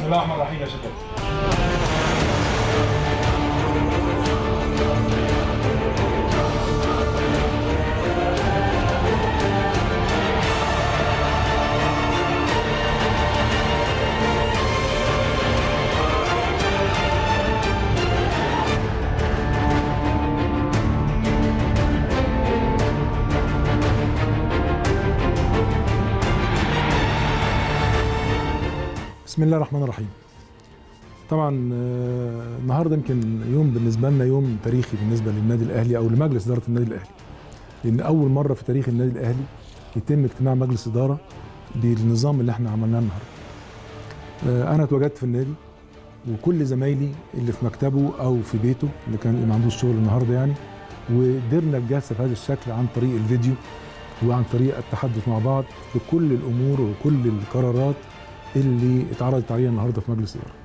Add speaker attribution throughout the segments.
Speaker 1: بسم الله الرحمن الرحيم يا شباب
Speaker 2: بسم الله الرحمن الرحيم طبعا آه، النهارده يمكن يوم بالنسبه لنا يوم تاريخي بالنسبه للنادي الاهلي او لمجلس اداره النادي الاهلي لان اول مره في تاريخ النادي الاهلي يتم اجتماع مجلس اداره بالنظام اللي احنا عملناه النهارده آه، انا اتواجدت في النادي وكل زمايلي اللي في مكتبه او في بيته اللي كان اللي ما عندوش شغل النهارده يعني وقدرنا الجلسه بهذا الشكل عن طريق الفيديو وعن طريق التحدث مع بعض في كل الامور وكل القرارات اللي اتعرضت علينا النهارده في مجلس الاداره.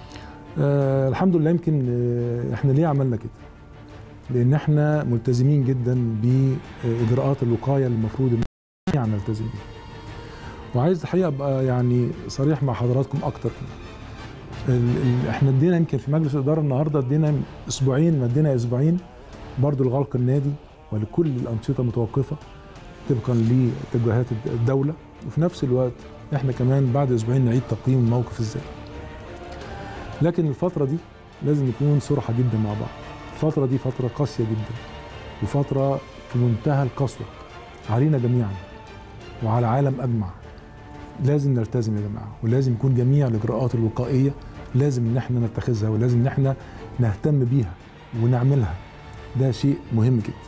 Speaker 2: آه الحمد لله يمكن آه احنا ليه عملنا كده؟ لان احنا ملتزمين جدا باجراءات الوقايه اللي المفروض ان جميعا نلتزم بيها. وعايز الحقيقه ابقى يعني صريح مع حضراتكم اكتر ال ال احنا ادينا يمكن في مجلس الاداره النهارده ادينا اسبوعين مدينا اسبوعين برضو لغلق النادي ولكل الانشطه متوقفه طبقا لاتجاهات الدوله وفي نفس الوقت احنا كمان بعد اسبوعين نعيد تقييم الموقف ازاي لكن الفتره دي لازم نكون صراحه جدا مع بعض الفتره دي فتره قاسيه جدا وفتره في منتهى القسوه علينا جميعا وعلى العالم اجمع لازم نلتزم يا جماعه ولازم يكون جميع الاجراءات الوقائيه لازم ان احنا نتخذها ولازم ان احنا نهتم بيها ونعملها ده شيء مهم جدا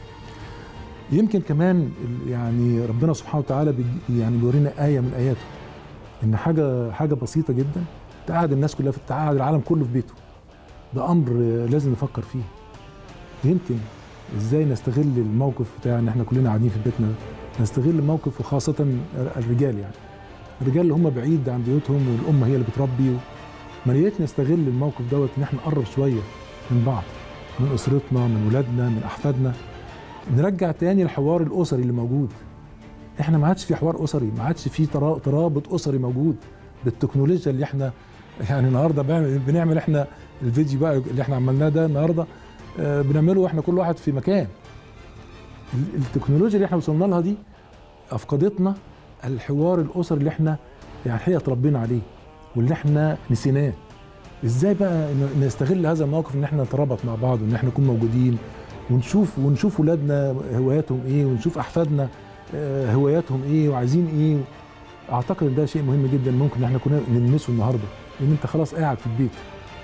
Speaker 2: يمكن كمان ال- يعني ربنا سبحانه وتعالى بي- يعني بيورينا آية من آياته إن حاجة حاجة بسيطة جدا تقعد الناس كلها في تقعد العالم كله في بيته ده أمر آه، لازم نفكر فيه يمكن إزاي نستغل الموقف بتاع إن إحنا كلنا قاعدين في بيتنا نستغل الموقف وخاصة الرجال يعني الرجال اللي هم بعيد عن بيوتهم والأم هي اللي بتربي و- ما ريت نستغل الموقف دوت إن إحنا نقرب شوية من بعض من أسرتنا من ولادنا من أحفادنا نرجع تاني الحوار الاسري اللي موجود احنا ما عادش في حوار اسري ما عادش في ترا- ترابط اسري موجود بالتكنولوجيا اللي احنا يعني النهارده بنعمل, بنعمل احنا الفيديو بقى اللي احنا عملناه ده النهارده آه، بنعمله واحنا كل واحد في مكان ال- التكنولوجيا اللي احنا وصلنا لها دي افقدتنا الحوار الاسري اللي احنا يعني الحقيقه اتربينا عليه واللي احنا نسيناه ازاي بقى ن- نستغل هذا الموقف ان احنا نترابط مع بعض وان احنا نكون موجودين ونشوف ونشوف ولادنا هواياتهم ايه ونشوف احفادنا آه، هواياتهم ايه وعايزين ايه اعتقد ان ده شيء مهم جدا ممكن ان احنا كنا نلمسه النهارده لان انت خلاص قاعد في البيت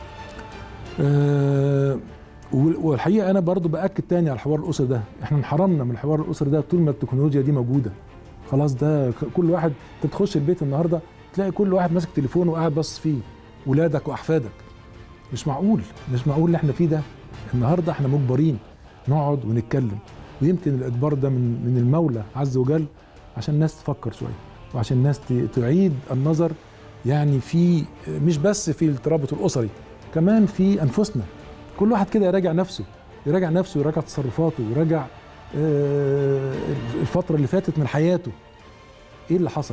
Speaker 2: آه، وال- والحقيقه انا برضو باكد تاني على الحوار الاسري ده احنا انحرمنا من الحوار الاسري ده طول ما التكنولوجيا دي موجوده خلاص ده ك- كل واحد انت تخش البيت النهارده تلاقي كل واحد ماسك تليفونه وقاعد باصص فيه ولادك واحفادك مش معقول مش معقول اللي احنا فيه ده النهارده احنا مجبرين نقعد ونتكلم ويمكن الاجبار ده من من المولى عز وجل عشان الناس تفكر شويه وعشان الناس ت- تعيد النظر يعني في مش بس في الترابط الاسري كمان في انفسنا كل واحد كده يراجع نفسه يراجع نفسه ويراجع تصرفاته ويراجع آه، الفتره اللي فاتت من حياته ايه اللي حصل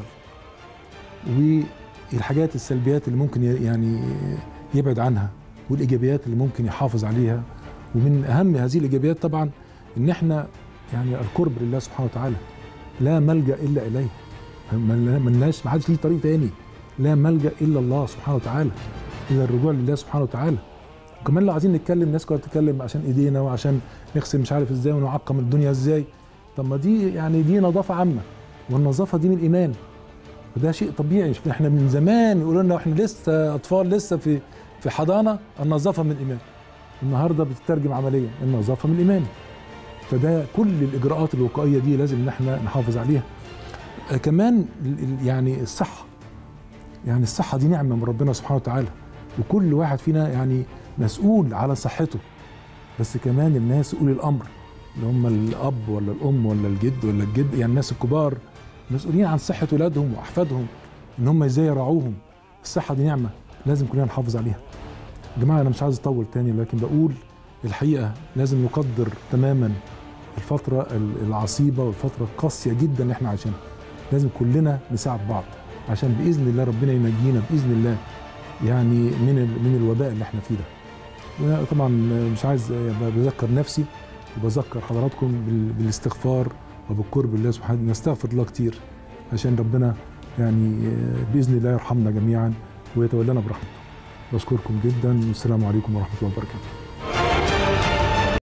Speaker 2: والحاجات السلبيات اللي ممكن ي- يعني يبعد عنها والايجابيات اللي ممكن يحافظ عليها ومن اهم هذه الايجابيات طبعا ان احنا يعني القرب لله سبحانه وتعالى لا ملجا الا اليه ما ملناش ما حدش ليه طريق تاني لا ملجا الا الله سبحانه وتعالى الى الرجوع لله سبحانه وتعالى وكمان لو عايزين نتكلم الناس كلها بتتكلم عشان ايدينا وعشان نغسل مش عارف ازاي ونعقم الدنيا ازاي طب ما دي يعني دي نظافه عامه والنظافه دي من الايمان وده شيء طبيعي احنا من زمان يقولوا لنا احنا لسه اطفال لسه في في حضانه النظافه من الايمان النهارده بتترجم عمليا النظافه من الايمان فده كل الاجراءات الوقائيه دي لازم ان احنا نحافظ عليها آه، كمان ال- ال- يعني الصحه يعني الصحه دي نعمه من ربنا سبحانه وتعالى وكل واحد فينا يعني مسؤول على صحته بس كمان الناس اولي الامر اللي هم الاب ولا الام ولا الجد ولا الجد يعني الناس الكبار مسؤولين عن صحه ولادهم واحفادهم ان هم ازاي يراعوهم الصحه دي نعمه لازم كلنا نحافظ عليها يا جماعه انا مش عايز اطول تاني لكن بقول الحقيقه لازم نقدر تماما الفتره ال- العصيبه والفتره القاسيه جدا اللي احنا عايشينها لازم كلنا نساعد بعض عشان باذن الله ربنا ينجينا باذن الله يعني من ال- من الوباء اللي احنا فيه ده وطبعا مش عايز أبقى بذكر نفسي وبذكر حضراتكم بال- بالاستغفار وبالقرب لله سبحانه نستغفر الله كتير عشان ربنا يعني باذن الله يرحمنا جميعا ويتولانا برحمته بشكركم جدا والسلام عليكم ورحمه الله وبركاته